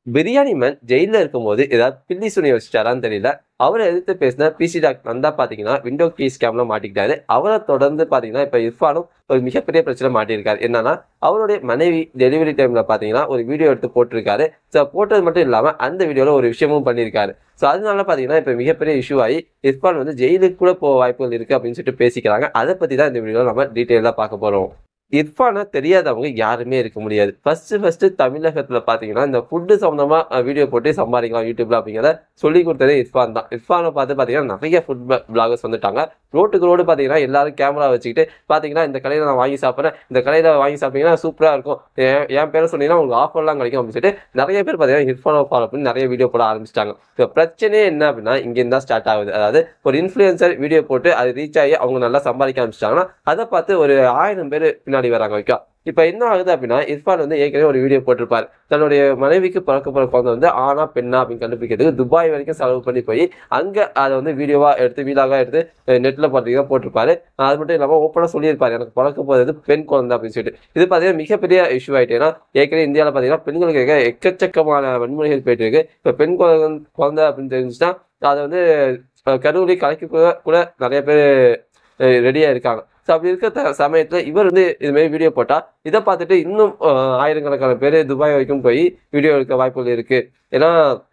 biryani man ஜெயிலில் இருக்கும்போது ஏதாவது பில்லி சுனி வச்சுட்டாரான்னு தெரியல அவரை எதிர்த்து பேசின பிசி டாக்டர் நந்தா பார்த்தீங்கன்னா விண்டோ கீ ஸ்கேம்ல மாட்டிக்கிட்டாரு அவரை தொடர்ந்து பார்த்தீங்கன்னா இப்போ இர்ஃபானும் ஒரு மிகப்பெரிய பிரச்சனை மாட்டியிருக்காரு என்னன்னா அவருடைய மனைவி டெலிவரி டைம்ல பார்த்தீங்கன்னா ஒரு வீடியோ எடுத்து போட்டிருக்காரு ஸோ போட்டது மட்டும் இல்லாமல் அந்த வீடியோவில் ஒரு விஷயமும் பண்ணியிருக்காரு ஸோ அதனால பார்த்தீங்கன்னா இப்போ மிகப்பெரிய இஷ்யூ ஆகி இர்ஃபான் வந்து ஜெயிலுக்கு கூட போக வாய்ப்புகள் இருக்குது அப்படின்னு சொல்லிட்டு பேசிக்கிறாங்க அதை பற்றி தான் இந்த வீடியோவில் நம்ம டீட்டெயிலாக பார்க்க போகிறோம் இர்ஃபானை தெரியாதவங்க யாருமே இருக்க முடியாது ஃபர்ஸ்ட் ஃபர்ஸ்ட் தமிழகத்தில் பார்த்தீங்கன்னா இந்த ஃபுட்டு சம்மந்தமாக வீடியோ போட்டு சம்பாதிக்கலாம் யூடியூப்ல அப்படிங்கிறத சொல்லி கொடுத்ததே இர்ஃபான் தான் இர்ஃபானை பார்த்து பார்த்தீங்கன்னா நிறைய ஃபுட் பிளாகர்ஸ் வந்துட்டாங்க ரோட்டுக்கு ரோடு பார்த்தீங்கன்னா எல்லாரும் கேமரா வச்சுக்கிட்டு பார்த்தீங்கன்னா இந்த கடையில் நான் வாங்கி சாப்பிட்றேன் இந்த கடையில் வாங்கி சாப்பிட்டீங்கன்னா சூப்பராக இருக்கும் என் என் பேரை சொன்னீங்கன்னா உங்களுக்கு ஆஃபர்லாம் கிடைக்கும் அப்படின்னு சொல்லிட்டு நிறைய பேர் பார்த்தீங்கன்னா இர்ஃபானை ஃபாலோ பண்ணி நிறைய வீடியோ போட ஆரம்பிச்சிட்டாங்க இப்போ பிரச்சனையே என்ன அப்படின்னா இங்கேருந்து தான் ஸ்டார்ட் ஆகுது அதாவது ஒரு இன்ஃப்ளூயன்சர் வீடியோ போட்டு அது ரீச் ஆகி அவங்க நல்லா சம்பாதிக்க ஆரம்பிச்சிட்டாங்கன்னா அதை பார்த்து ஒரு ஆயிரம் பேர் பின்னாடி வராங்க ஓகே இப்போ என்ன ஆகுது அப்படின்னா இர்ஃபான் வந்து ஏற்கனவே ஒரு வீடியோ போட்டிருப்பார் தன்னுடைய மனைவிக்கு பிறக்க போகிற குழந்தை வந்து ஆனா பெண்ணா அப்படின்னு கண்டுபிடிக்கிறதுக்கு துபாய் வரைக்கும் செலவு பண்ணி போய் அங்கே அதை வந்து வீடியோவாக எடுத்து வீடாக எடுத்து நெட்டில் பார்த்தீங்கன்னா போட்டிருப்பாரு அது மட்டும் இல்லாமல் ஓப்பனாக சொல்லியிருப்பாரு எனக்கு பிறக்க போகிறது பெண் குழந்தை அப்படின்னு சொல்லிட்டு இது பார்த்தீங்கன்னா மிகப்பெரிய இஷ்யூ ஆகிட்டு ஏன்னா ஏற்கனவே இந்தியாவில் பார்த்தீங்கன்னா பெண்களுக்கு இருக்க எக்கச்சக்கமான வன்முறைகள் போயிட்டு இருக்கு இப்போ பெண் குழந்தை குழந்தை அப்படின்னு தெரிஞ்சுன்னா அதை வந்து கருவிலை கலைக்க கூட கூட நிறைய பேர் ரெடியாக இருக்காங்க ஸோ அப்படி இருக்க த சமயத்தில் இவர் வந்து இதுமாரி வீடியோ போட்டால் இதை பார்த்துட்டு இன்னும் அஹ், ஆயிரக்கணக்கான பேர் துபாய் வரைக்கும் போய் வீடியோ எடுக்க வாய்ப்புகள் இருக்குது ஏன்னா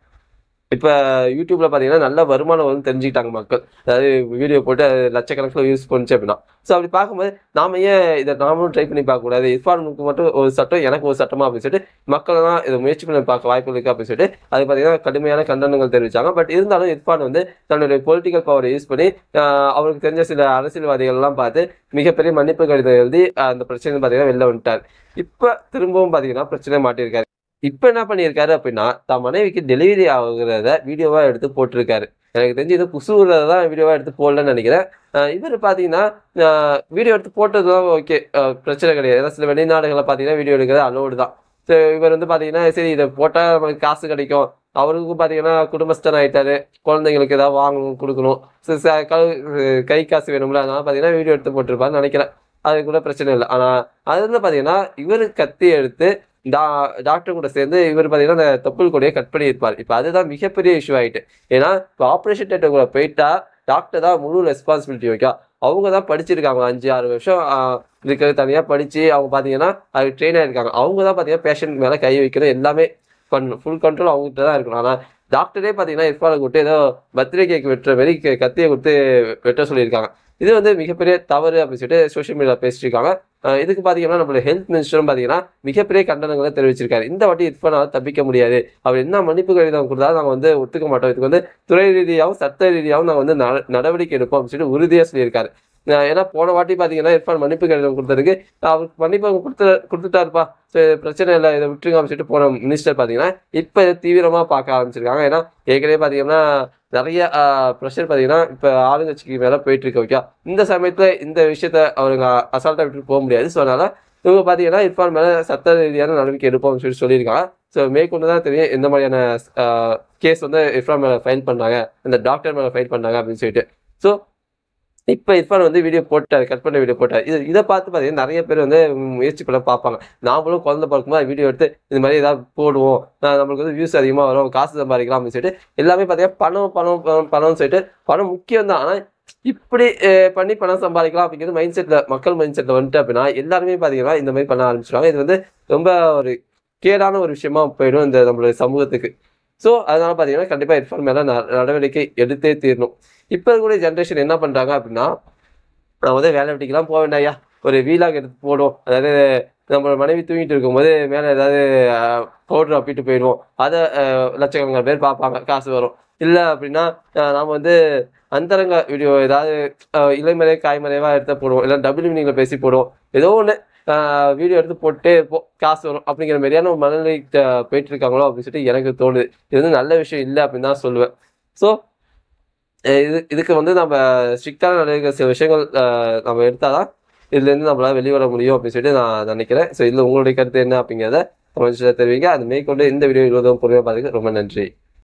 இப்போ யூடியூப்ல பார்த்தீங்கன்னா நல்ல வருமானம் வந்து தெரிஞ்சுக்கிட்டாங்க மக்கள் அதாவது வீடியோ போட்டு அது லட்சக்கணக்கில் யூஸ் பண்ணுச்சு அப்படின்னா ஸோ அப்படி பார்க்கும்போது நாம ஏன் இதை நாமளும் ட்ரை பண்ணி பார்க்கக்கூடாது இர்ஃபானுக்கு மட்டும் ஒரு சட்டம் எனக்கு ஒரு சட்டமா அப்படின்னு சொல்லிட்டு மக்கள்லாம் இதை முயற்சி பண்ணி பார்க்க வாய்ப்பு இருக்கு அப்படின்னு சொல்லிட்டு அது பார்த்தீங்கன்னா கடுமையான கண்டனங்கள் தெரிவிச்சாங்க பட் இருந்தாலும் இர்ஃபான் வந்து தன்னுடைய பொலிட்டிக்கல் பவரை யூஸ் பண்ணி ஆஹ், அவருக்கு தெரிஞ்ச சில அரசியல்வாதிகள்லாம் பார்த்து மிகப்பெரிய மன்னிப்பு கடிதம் எழுதி ஆஹ், அந்த பிரச்சனை பார்த்தீங்கன்னா வெளில வந்துட்டார் இப்போ திரும்பவும் பார்த்தீங்கன்னா பிரச்சனை மாட்டியிருக்காரு இப்போ என்ன பண்ணியிருக்காரு அப்படின்னா தான் மனைவிக்கு டெலிவரி ஆகுறத வீடியோவாக எடுத்து போட்டிருக்காரு எனக்கு தெரிஞ்சு இது குசுகிறத தான் வீடியோவாக எடுத்து போடலன்னு நினைக்கிறேன் ஆஹ் இவர் பார்த்தீங்கன்னா வீடியோ எடுத்து போட்டது தான் ஓகே பிரச்சனை கிடையாது ஏன்னா சில வெளிநாடுகளில் பார்த்தீங்கன்னா வீடியோ எடுக்கிறது அலோடு தான் ஸோ இவர் வந்து பார்த்தீங்கன்னா சரி இதை போட்டால் நமக்கு காசு கிடைக்கும் அவருக்கும் பார்த்தீங்கன்னா குடும்பஸ்தன் ஆயிட்டாரு குழந்தைங்களுக்கு ஏதாவது வாங்கணும் கொடுக்கணும் சரி, ச- கழு- கை காசு வேணும்ல அதனால பார்த்தீங்கன்னா வீடியோ எடுத்து போட்டிருப்பாருன்னு நினைக்கிறேன் அது கூட பிரச்சனை இல்லை ஆனால் அதில் பார்த்தீங்கன்னா இவர் கத்தி எடுத்து டா டாக்டர் கூட சேர்ந்து இவர் பார்த்தீங்கன்னா அந்த தொப்புள் கொடியை கட் பண்ணி இருப்பார் இப்போ அதுதான் மிகப்பெரிய இஷ்யூ ஆயிட்டு ஏன்னா இப்போ ஆப்ரேஷன் தேட்டர் கூட போயிட்டா டாக்டர் தான் முழு ரெஸ்பான்சிபிலிட்டி வைக்கா அவங்க தான் படிச்சிருக்காங்க அஞ்சு ஆறு வருஷம் ஆஹ், இதுக்கு தனியாக படித்து அவங்க பார்த்தீங்கன்னா அது ட்ரெயின் ஆயிருக்காங்க அவங்க தான் பார்த்தீங்கன்னா பேஷண்ட் மேலே கை வைக்கணும் எல்லாமே பண்ணணும் ஃபுல் கண்ட்ரோல் அவங்ககிட்ட தான் இருக்கணும் ஆனால் டாக்டரே பார்த்தீங்கன்னா இர்ஃபானை கூப்பிட்டு ஏதோ பர்த்டே கேக் வெட்டுற மாதிரி க- கத்தியை கொடுத்து வெட்ட சொல்லியிருக்காங்க இது வந்து மிகப்பெரிய தவறு அப்படின்னு சொல்லிட்டு சோஷியல் மீடியாவில் பேசிட்டு இருக்காங்க அஹ் இதுக்கு பார்த்தீங்கன்னா நம்மளோட ஹெல்த் மினிஸ்டரும் பார்த்தீங்கன்னா மிகப்பெரிய கண்டனங்களை தெரிவிச்சிருக்காரு இந்த வாட்டி இர்ஃபானால் தப்பிக்க முடியாது அவர் என்ன மன்னிப்பு கடிதம் கொடுத்தாலும் நாங்கள் வந்து ஒத்துக்க மாட்டோம் இதுக்கு வந்து துறை ரீதியாகவும் சட்ட ரீதியாகவும் நாங்கள் வந்து நட- நடவடிக்கை எடுப்போம் அப்படின்னு சொல்லிட்டு உறுதியாக சொல்லியிருக்காரு அஹ் ஏன்னா போன வாட்டி பார்த்தீங்கன்னா இர்ஃபான் மன்னிப்பு கடிதம் கொடுத்ததுக்கு அவருக்கு மன்னிப்பு கொடுத்து கொடுத்துட்டாருப்பா ஸோ பிரச்சனை இல்லை இதை விட்டுருங்க அப்படின்னு சொல்லிட்டு போன மினிஸ்டர் பார்த்தீங்கன்னா இப்போ இதை தீவிரமாக பார்க்க ஆரம்பிச்சிருக்காங்க ஏன்னா ஏற்கனவே பார்த்தீங்கன்னா நிறைய ப்ரெஷர் பார்த்தீங்கன்னா இப்போ ஆளுங்கட்சிக்கு மேலே போயிட்டு இருக்கு ஓகே இந்த சமயத்தில் இந்த விஷயத்த அவருங்க அசால்ட்டாக விட்டுட்டு போக முடியாது ஸோ அதனால இவங்க பார்த்தீங்கன்னா இர்ஃபான் மேலே சட்ட ரீதியான நடவடிக்கை எடுப்போம்னு சொல்லி சொல்லியிருக்காங்க ஸோ மேற்கொண்டு தான் தெரியும் எந்த மாதிரியான கேஸ் வந்து இர்ஃபான் மேலே ஃபைல் பண்ணாங்க அந்த டாக்டர் மேலே ஃபைல் பண்ணாங்க அப்படின்னு சொல்லிட்டு ஸோ இப்போ இர்ஃபான் வந்து வீடியோ போட்டார் கட் பண்ண வீடியோ போட்டார் இது இதை பார்த்து பார்த்தீங்கன்னா நிறைய பேர் வந்து முயற்சி பண்ண பார்ப்பாங்க நாமளும் குழந்தை பிறக்கும்போது வீடியோ எடுத்து இந்த மாதிரி ஏதாவது போடுவோம் ஆஹ் நம்மளுக்கு வந்து வியூஸ் அதிகமாக வரும் காசு சம்பாதிக்கலாம் அப்படின்னு சொல்லிட்டு எல்லாமே பார்த்தீங்கன்னா பணம் பணம் பணம் பணம்னு சொல்லிட்டு பணம் முக்கியம் தான் ஆனால் இப்படி அஹ், பண்ணி பணம் சம்பாதிக்கலாம் அப்படிங்கிறது மைண்ட் செட்டில் மக்கள் மைண்ட் செட்டில் வந்துட்டு அப்படின்னா எல்லாருமே பார்த்தீங்கன்னா இந்த மாதிரி பண்ண ஆரம்பிச்சிடுவாங்க இது வந்து ரொம்ப ஒரு கேடான ஒரு விஷயமா போயிடும் இந்த நம்மளுடைய சமூகத்துக்கு ஸோ அதனால பார்த்தீங்கன்னா கண்டிப்பாக இர்ஃபான் மேலே நடவடிக்கை எடுத்தே தீரணும் இப்போ இருக்கக்கூடிய ஜென்ரேஷன் என்ன பண்ணுறாங்க அப்படின்னா நான் வந்து வேலை வெட்டிக்கெல்லாம் போக வேண்டாம் ஐயா ஒரு வீலாக் எடுத்து போடும் அதாவது நம்மளோட மனைவி தூங்கிட்டு இருக்கும்போது மேலே ஏதாவது பவுடர் அப்பிட்டு போயிடுவோம் அதை அஹ், லட்சக்கணக்கான பேர் பார்ப்பாங்க காசு வரும் இல்லை அப்படின்னா அஹ், நாம வந்து அந்தரங்க வீடியோ ஏதாவது அஹ், இலைமறை காய்மறைவாக எடுத்து போடுவோம் இல்லை டபுள் மீனிங்கில் பேசி போடுவோம் ஏதோ ஒன்று வீடியோ எடுத்து போட்டு போ காசு வரும் அப்படிங்கிற மாதிரியான ஒரு மனநிலை அஹ், போயிட்டு இருக்காங்களோ அப்படின்னு சொல்லிட்டு எனக்கு தோணுது இது வந்து நல்ல விஷயம் இல்லை அப்படின்னு தான் சொல்லுவேன் ஸோ இது இதுக்கு வந்து நம்ம ஸ்ட்ரிக்டான நடவடிக்கை சில விஷயங்கள் அஹ், நம்ம எடுத்தாதான் இதுலேருந்து நம்மளால வெளியே வர முடியும் அப்படின்னு சொல்லிட்டு நான் நினைக்கிறேன் ஸோ இதில் உங்களுடைய கருத்து என்ன அப்படிங்கிறத கமெண்ட்ஸில் தெரிவிங்க அது மேற்கொண்டு இந்த வீடியோ இவ்வளோ பொறுமையாக பார்த்துக்க ரொம்ப நன்றி